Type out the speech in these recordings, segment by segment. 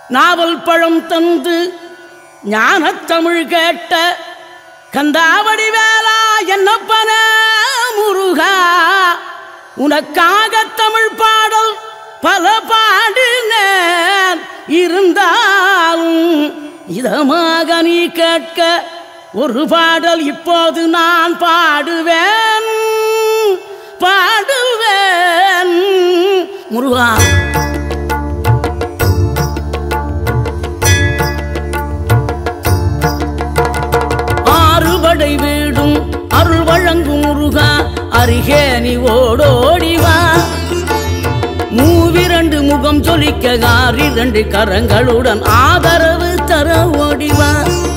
நாவல் பழம் தந்து ஞானத்தமிழ் கேட்ட கந்தாவடி வேலா என்னப்பன முருகா உனக்காக தமிழ் பாடல் பல பாடினேன் இருந்தாலும் இதமாக நீ கேட்க ஒரு பாடல் இப்போது நான் பாடுவேன் பாடுவேன் முருகா ஆறுபடை வீடும் அருள் வழங்கும் முருகா அருகே நீ ஓடோடி வா மூவிரண்டு முகம் ஜொலிக்க ஆறிரண்டு கரங்களுடன் ஆதரவு தர ஓடிவா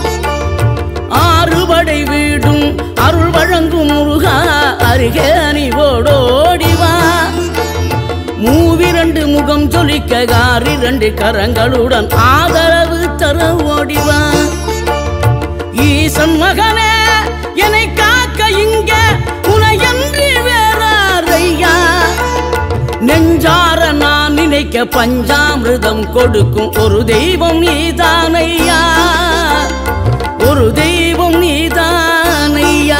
ஆறுபடை வீடும் அருள் வழங்கும் முருகா அருகே நீ ஓடோடிவா மூவிரண்டு முகம் ஜொலிக்க ஆறிரண்டு கரங்களுடன் ஆதரவு தர ஓடிவா ஈசன் மகனே என்னை காக்க இங்க உனையன்றி வேறாரையா நெஞ்சார நான் நினைக்க பஞ்சாமிர்தம் கொடுக்கும் ஒரு தெய்வம் நீதானையா ஒரு தெய்வம் நீதானையா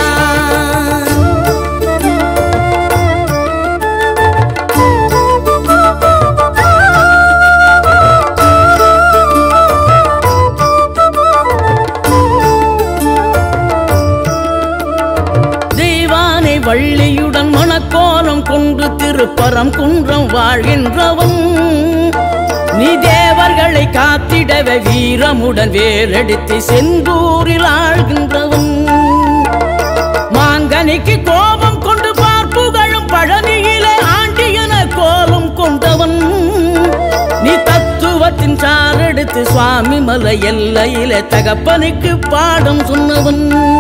தெய்வானை வள்ளியுடன் மணக்கோலம் கொண்டு திருப்பரம் குன்றம் வாழ்கின்றவன் நீ தேவர்களை காத்திடவே வீரமுடன் வேரெடுத்து செந்தூரில் ஆழ்கின்றவன் மாங்கனிக்கு கோபம் கொண்டு பார்ப்புகழும் பழனியிலே ஆண்டியன கோலம் கொண்டவன் நீ தத்துவத்தின் சாரெடுத்து சுவாமி மலை எல்லையிலே தகப்பனுக்கு பாடம் சொன்னவன்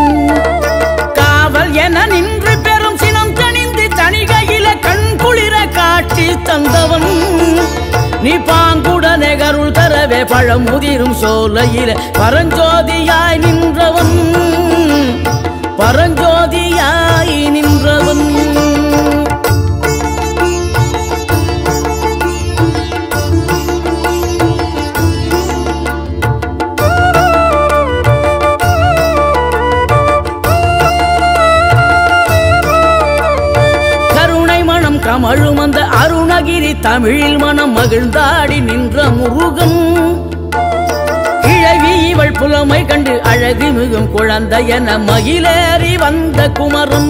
காவல் என நின்று பெரும் சினம் தணிந்து தணிகையில கண் குளிர காட்சி தந்தவன் நீ பாங்குடனே கருள் தரவே பழம் முதிரும் சோலையில பரஞ்சோதியாய் நின்றவன் பரஞ்சோதியாய் நின்றவன் கருணை மனம் கமழும் அந்த அருணகிரி தமிழில் மனம் மகிழ்ந்தாடி நின்ற முருகன் கிழவி இவள் புலமை கண்டு அழகு மிகும் குழந்தை என மகிழேறி வந்த குமரன்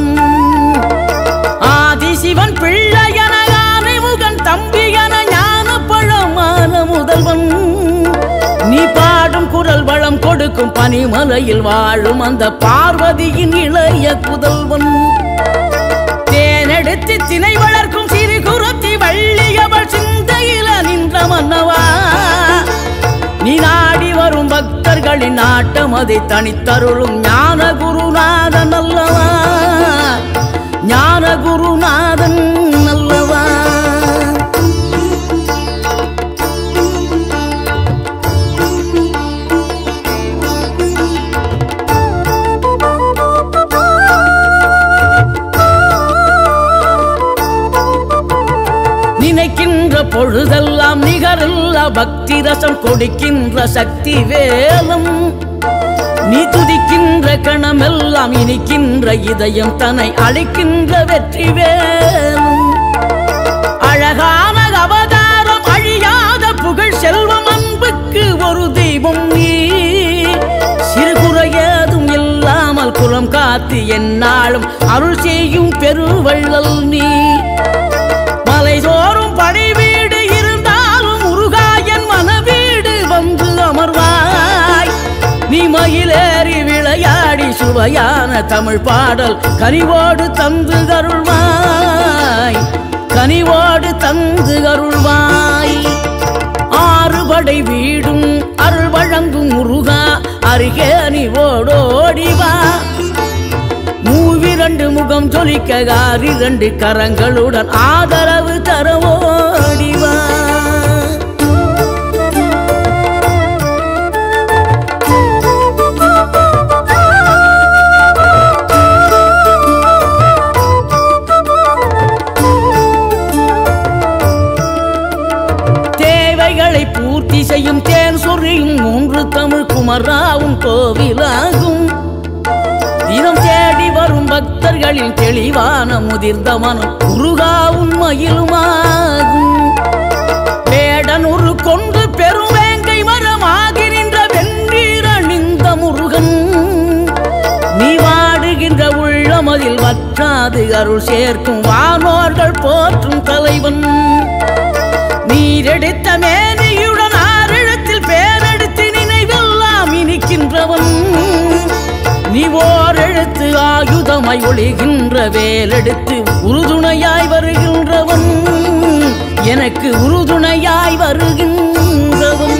ஆதி சிவன் பிள்ளை என யானை முகன் தம்பி என ஞான பழமான முதல்வன் நீ பாடும் குரல் வளம் கொடுக்கும் பனிமலையில் வாழும் அந்த பார்வதியின் இளைய புதல்வன் தேனெடுத்து திணை வளர்க்கும் சிறு குருத்தி வள்ளியவள் சிந்தையில நின்ற மன்னவா நீ நாடி வரும் பக்தர்களின் நாட்டம் அதை தனித்தருளும் ஞான குருநாதன் அல்லவா ஞான குருநாதன் அல்லவா நினைக்கின்ற பொழுதெல்லாம் நிகரில்லா பக்தி ரசம் கொடுக்கின்ற சக்தி வேலம் நீ துதிக்கின்ற கணமெல்லாம் இனிக்கின்ற இதயம் தன்னை அழிக்கின்ற வெற்றி வேலும் அழகான அவதாரம் அழியாத புகழ் செல்வம் அன்புக்கு ஒரு தெய்வம் நீ சிறுகுறையதும் இல்லாமல் குலம் காத்து எந்நாளும் அருள் செய்யும் பெருவள்ளல் நீ மலை தோறும் படை வீடு இருந்தாலும் முருகாயன் மனவீடு வந்து அமர்வாய் நீ மயிலேறி விளையாடி சுவையான தமிழ் பாடல் கனிவோடு தந்து கருள்வாய் கனிவோடு தந்து கருள்வாய் ஆறுபடை வீடும் அருள் வழங்கும் முருகா அருகே நீ ஓடோடி வா மூவிரண்டு முகம் ஜொலிக்க ஆறிரண்டு கரங்களுடன் ஆதரவு தர ஓடிவா தேவைகளை பூர்த்தி செய்யும் தேன் கோவிலாகும் தினம் தேடி வரும் பக்தர்களின் தெளிவான முதிர்ந்த மனம் முருகா உண்மையிலுமாகும் வேடனுரு கொண்டு பெருவேங்கை மரமாகி நின்ற வென்றீர் அணிந்த முருகன் நீ வாடுகின்ற உள்ளமதில் வற்றாது அருள் சேர்க்கும் வானோர்கள் போற்றும் தலைவன் நீரெடுத்த மேனியுடன் ஆறெழுத்தில் பேரெடுத்து நினைவெல்லாம் இனிக்கின்றவன் நீ ஓரெழுத்து ஆயுதமாய் ஒளிகின்ற வேலெடுத்து உறுதுணையாய் வருகின்றவன் எனக்கு உறுதுணையாய் வருகின்றவன்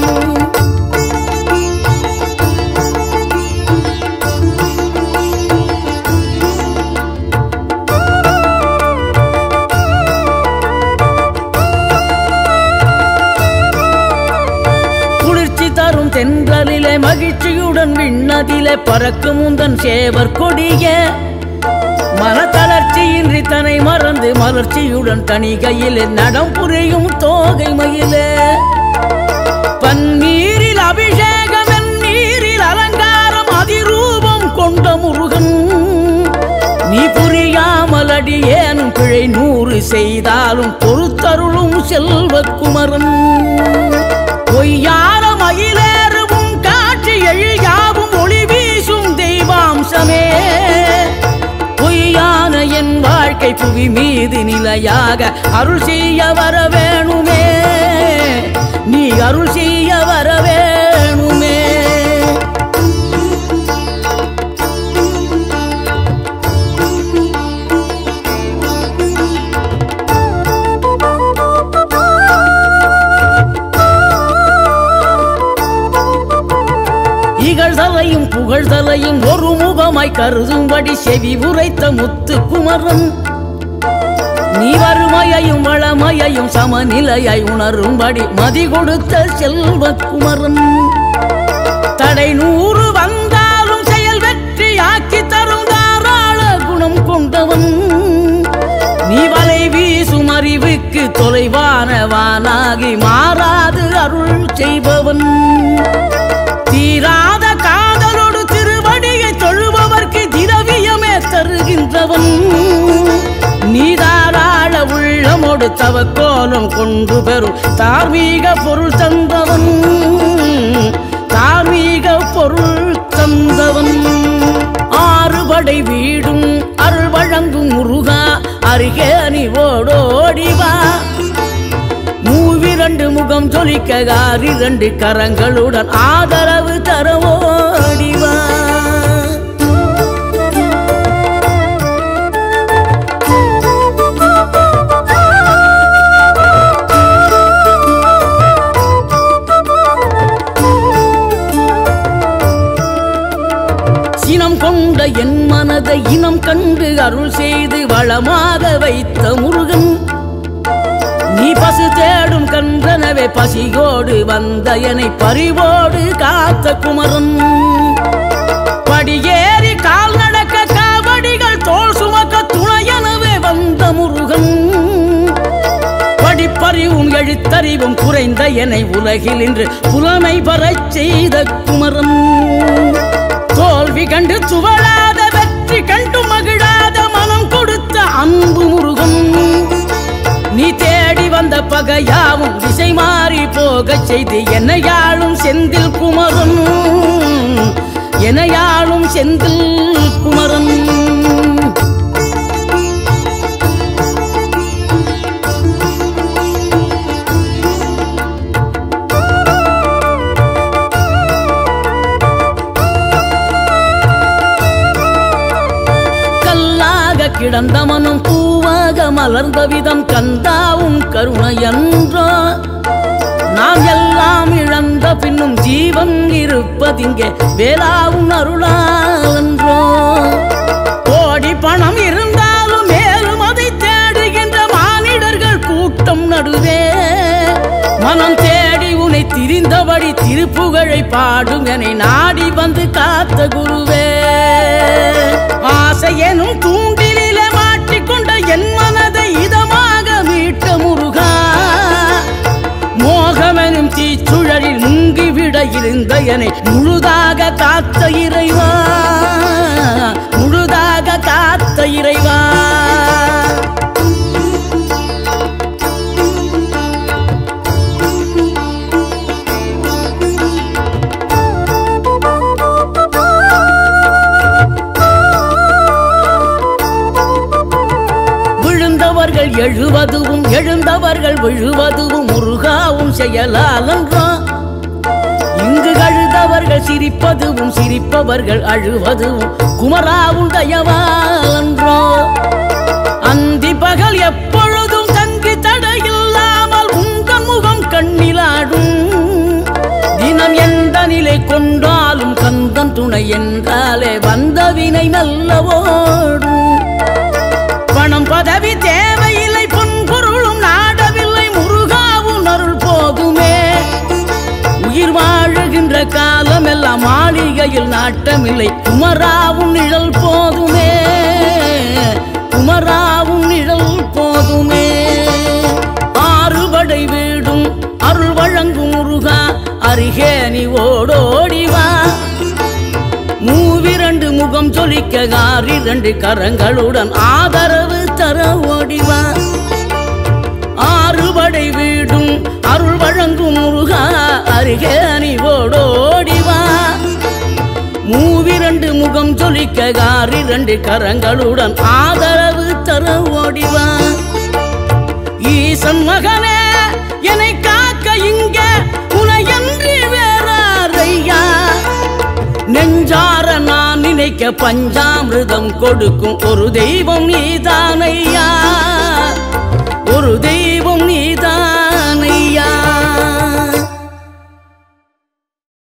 குளிர்ச்சி தரும் தென்றலிலே மகிழ்ச்சியுடன் விண்ணதிலே பறக்கும் உந்தன் சேவர் கொடிய மனத்தளர்ச்சியின்றி தன்னை மறந்து மலர்ச்சியுடன் தணிகையிலே நடம் புரியும் தோகை மயிலே பன்னீரில் அபிஷேகம் நீரில் அலங்காரம் அதிரூபம் கொண்ட முருகன் நீ புரியாமல் அடியேனும் பிழை நூறு செய்தாலும் பொறுத்தருளும் செல்வக்குமரன் பொய்யான மயிலேறும் காட்சி எழியாவும் ஒளி வீசும் தெய்வாம்சமே பொய்யான என் வாழ்க்கை புவி மீது நிலையாக அருள் செய்ய வர வேணுமே நீ அருள் செய்ய வர வேணுமே இகழ்தலையும் புகழ்தலையும் ஒரு முகமாய் கருதும்படி செவி உரைத்த முத்து குமரன் நீ வறுமையையும் வளமையையும் சமநிலையாய் உணரும்படி மதி கொடுத்த செல்வக்குமரன் தடை நூறு வந்தாலும் செயல் வெற்றி ஆக்கி தரும் தாராள குணம் கொண்டவன் நீ வலை வீசும் அறிவுக்கு தொலைவான வானாகி மாறாது அருள் செய்பவன் தீராத காதலோடு திருவடியை தொழுபவர்க்கு திரவியமே தருகின்றவன் நீதாராள உள்ளமோடு தவக்கோலம் கொண்டு பெறும் தார்மீக பொருள் தந்தவன் தார்மீக பொருள் தந்தவன் ஆறுபடை வீடும் அருள் வழங்கும் முருகா அருகே நீ ஓடோடிவா மூவிரண்டு முகம் ஜொலிக்க ஆறிரண்டு கரங்களுடன் ஆதரவு தர ஓடிவா சினம் கொண்ட என் மனதை இனம் கண்டு அருள் செய்து வளமாக வைத்த முருகன் நீ பசு தேடும் கன்றனவே பசியோடு வந்த என்னை பறிவோடு காத்த குமரன் படியேறி கால் நடக்க காவடிகள் தோல் சுமக்க துணையனவே வந்த முருகன் படிப்பறிவும் எழுத்தறிவும் குறைந்த என்னை உலகில் இன்று புலமை பெறச் செய்த குமரன் தோல்வி கண்டு துவளாத வெற்றி கண்டு மகிழாத மனம் கொடுத்த அன்பு முருகன் நீ தேடி வந்த பகையாவும் திசை மாறி போகச் செய்து என்னையாளும் செந்தில் குமரன் என்னையாளும் செந்தில் குமரன் கல்லாக கிடந்த மனம் பூவாக மலர்ந்த விதம் கந்தாவும் கருணையன்றோ நாம் எல்லாம் இழந்த பின்னும் ஜீவன் இருப்பதிங்கே வேளாவும் அருளாவென்றோ கோடி பணம் இருந்தாலும் மேலும் அதை தேடுகின்ற மானிடர்கள் கூட்டம் நடுவே மனம் தேடி உனை திரிந்தபடி திருப்புகழை பாடும் என நாடி வந்து காத்த குருவே ஆசை எனும் தூண்டிலே மாட்டிக்கொண்ட என் மனதை இதமாக மீட்ட முருகா மோகமெனும் தீச்சுழலில் முங்கிவிட இருந்த என்னை முழுதாக கா காத்த இறைவா முழுதாக காத்த இறைவா விழுந்தவர்கள் எழுவதுவும் எழுந்தவர்கள் விழுவதுவும் முருகாவும் செயலாலன்றோ இங்கு அழுதவர்கள் சிரிப்பதுவும் சிரிப்பவர்கள் அழுவதுவும் குமராவும் தயவான்றோ அந்தி பகல் எப்பொழுதும் தங்கி தடையில்லாமல் உங்கள் முகம் கண்ணிலாடும் தினம் எந்த நிலை கொண்டாலும் கந்தன் துணை என்றாலே வந்த வினை நல்ல ஓடும் பணம் பதவி தேவையில்லை பொன் பொருளும் நாடவில்லை முருகாவும் அருள் போதுமே உயிர் வாழுகின்ற காலம் எல்லாம் மாளிகையில் நாட்டமில்லை குமராவும் நிழல் போதுமே குமராவும் நிழல் போதுமே ஆறுபடை வீடும் அருள் வழங்கும் முருகா அருகே நீ ஓடோடி வா மூவிரண்டு முகம் ஜொலிக்க ஆறிரண்டு கரங்களுடன் ஆதரவு தர ஓடிவா ஆறுபடை வீடும் அருள் வழங்கும் முருகா அருகே அணிவோடோடிவா மூவிரண்டு முகம் ஜொலிக்க ஆறிரண்டு கரங்களுடன் ஆதரவு தர ஓடிவா ஈசன் மகனே என்னை காக்க இங்க உனையன்றி வேறாரையா நெஞ்சார நான் நினைக்க பஞ்சாமிர்தம் கொடுக்கும் ஒரு தெய்வம் நீதானையா